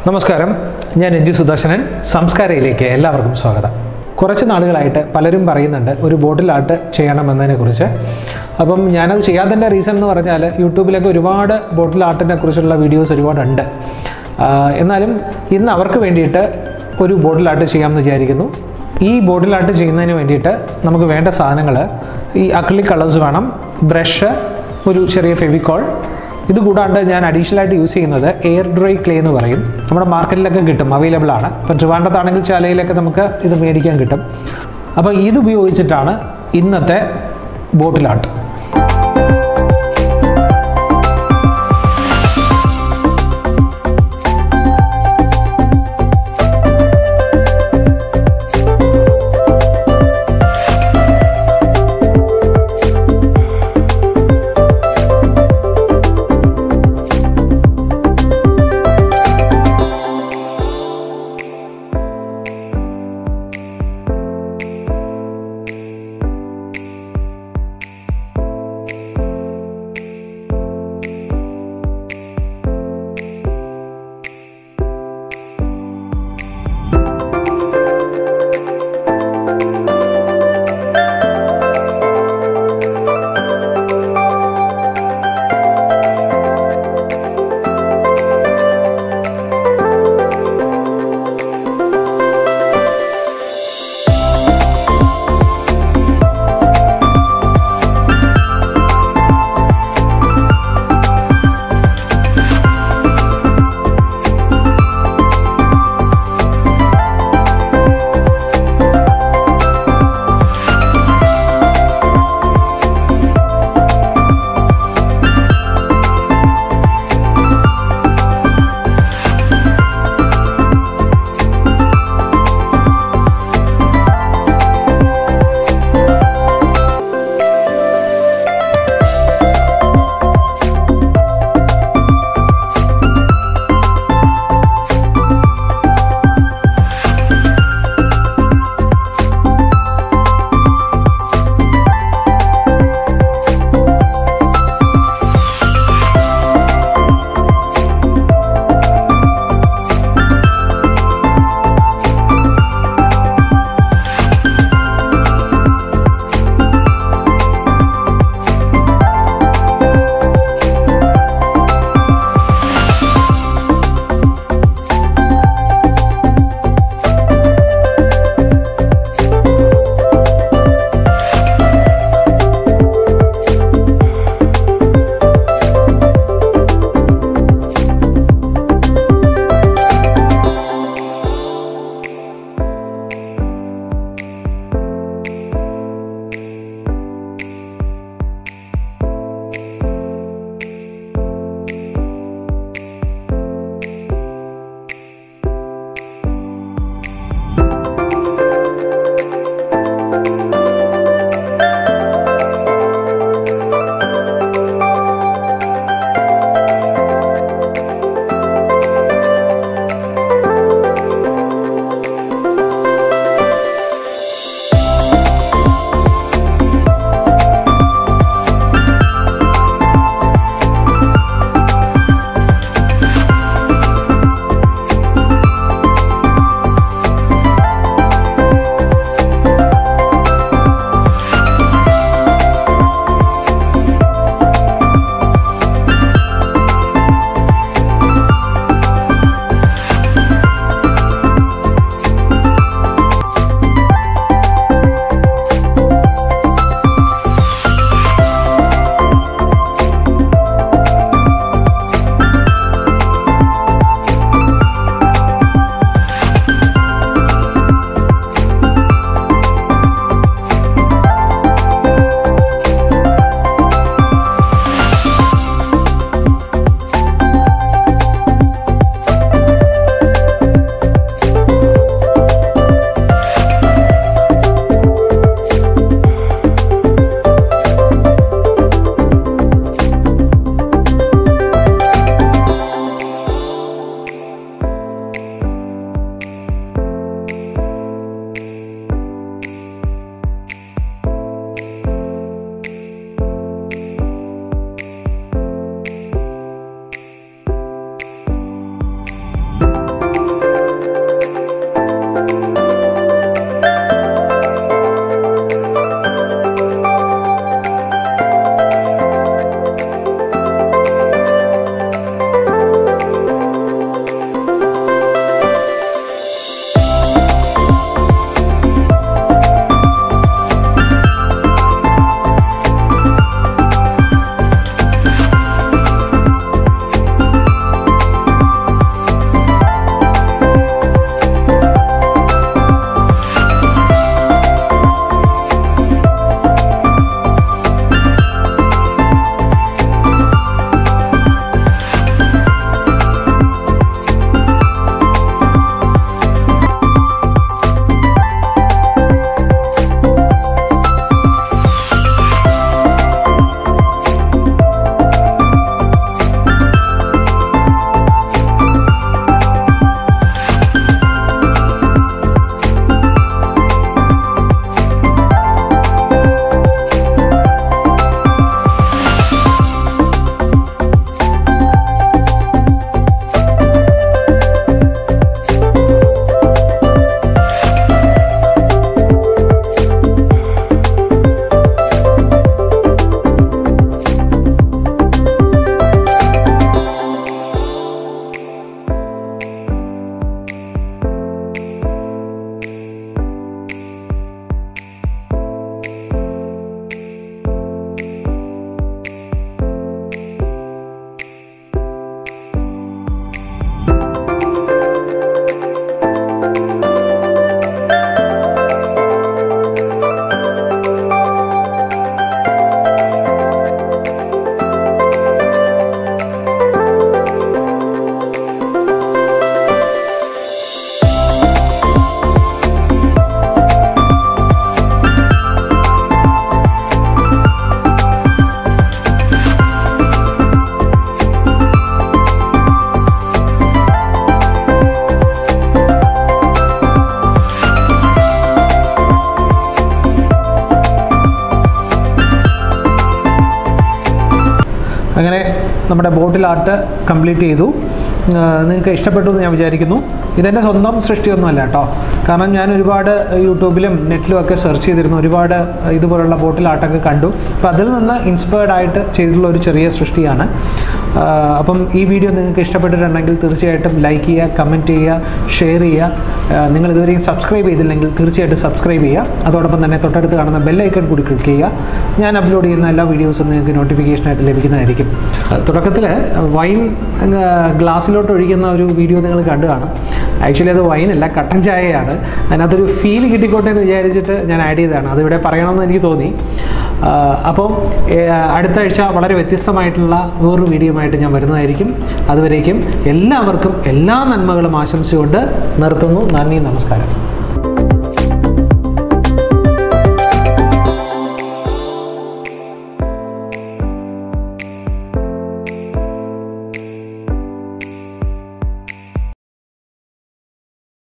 നമസ്കാരം ഞാൻ രഞ്ജി സുദർശനൻ സംസ്കാരയിലേക്ക് എല്ലാവർക്കും സ്വാഗതം കുറച്ച് നാളുകളായിട്ട് പലരും പറയുന്നുണ്ട് ഒരു ബോട്ടിൽ ആർട്ട് ചെയ്യണമെന്നതിനെ കുറിച്ച് അപ്പം ഞാനത് ചെയ്യാത്തതിൻ്റെ റീസൺ എന്ന് പറഞ്ഞാൽ യൂട്യൂബിലൊക്കെ ഒരുപാട് ബോട്ടിൽ ആർട്ടിനെ കുറിച്ചുള്ള വീഡിയോസ് ഒരുപാടുണ്ട് ആഹ് എന്നാലും ഇന്ന് അവർക്ക് വേണ്ടിയിട്ട് ഒരു ബോട്ടിൽ ആർട്ട് ചെയ്യാമെന്ന് വിചാരിക്കുന്നു ഈ ബോട്ടിൽ ആർട്ട് ചെയ്യുന്നതിന് വേണ്ടിയിട്ട് നമുക്ക് വേണ്ട സാധനങ്ങൾ ഈ അക്രിലിക് കളേഴ്സ് വേണം ബ്രഷ് ഒരു ചെറിയ ഫെവിക്കോൾ ഇത് കൂടാണ്ട് ഞാൻ അഡീഷണൽ ആയിട്ട് യൂസ് ചെയ്യുന്നത് എയർ ഡ്രൈ ക്ലേ എന്ന് പറയും നമ്മുടെ മാർക്കറ്റിലൊക്കെ കിട്ടും അവൈലബിൾ ആണ് ഇപ്പം ട്രിവാൻഡത്താണെങ്കിൽ ചാലയിലൊക്കെ നമുക്ക് ഇത് മേടിക്കാൻ കിട്ടും അപ്പോൾ ഇത് ഉപയോഗിച്ചിട്ടാണ് ഇന്നത്തെ ബോട്ടിൽ ആർട്ട് അങ്ങനെ നമ്മുടെ ബോട്ടിൽ ആർട്ട് കംപ്ലീറ്റ് ചെയ്തു ആ, നിങ്ങൾക്ക് ഇഷ്ടപ്പെട്ടു എന്ന് ഞാൻ വിചാരിക്കുന്നു ഇതെൻ്റെ സ്വന്തം സൃഷ്ടിയൊന്നുമല്ല കേട്ടോ കാരണം ഞാൻ ഒരുപാട് യൂട്യൂബിലും നെറ്റിലും ഒക്കെ സെർച്ച് ചെയ്തിരുന്നു ഒരുപാട് ഇതുപോലുള്ള ബോട്ടിൽ ആർട്ടൊക്കെ കണ്ടു അപ്പോൾ അതിൽ നിന്ന് ഇൻസ്പയർഡ് ആയിട്ട് ചെയ്തിട്ടുള്ള ഒരു ചെറിയ സൃഷ്ടിയാണ് ആ, അപ്പം ഈ വീഡിയോ നിങ്ങൾക്ക് ഇഷ്ടപ്പെട്ടിട്ടുണ്ടെങ്കിൽ തീർച്ചയായിട്ടും ലൈക്ക് ചെയ്യുക കമൻറ്റ് ചെയ്യുക ഷെയർ ചെയ്യുക ആ, നിങ്ങൾ ഇതുവരെയും സബ്സ്ക്രൈബ് ചെയ്തില്ലെങ്കിൽ തീർച്ചയായിട്ടും സബ്സ്ക്രൈബ് ചെയ്യുക അതോടൊപ്പം തന്നെ തൊട്ടടുത്ത് കാണുന്ന ബെല്ലൈക്കൺ കൂടി ക്ലിക്ക് ചെയ്യുക ഞാൻ അപ്ലോഡ് ചെയ്യുന്ന എല്ലാ വീഡിയോസും നിങ്ങൾക്ക് നോട്ടിഫിക്കേഷനായിട്ട് ലഭിക്കുന്നതായിരിക്കും തുടക്കത്തിൽ വൈൻ ഗ്ലാസ്സിലോട്ട് ഒഴിക്കുന്ന ഒരു വീഡിയോ നിങ്ങൾ കണ്ടു കാണും ആക്ച്വലി അത് വൈനല്ല കട്ടൻ ചായയാണ് അതിനകത്തൊരു ഫീൽ കിട്ടിക്കോട്ടെ എന്ന് വിചാരിച്ചിട്ട് ഞാൻ ആഡ് ചെയ്തതാണ് അതിവിടെ പറയണമെന്ന് എനിക്ക് തോന്നി ആ, അപ്പം ഏ, അടുത്ത ആഴ്ച വളരെ വ്യത്യസ്തമായിട്ടുള്ള വേറൊരു വീഡിയോയുമായിട്ട് ഞാൻ വരുന്നതായിരിക്കും അതുവരേക്കും എല്ലാവർക്കും എല്ലാ നന്മകളും ആശംസിച്ചുകൊണ്ട് നിർത്തുന്നു നന്ദി നമസ്കാരം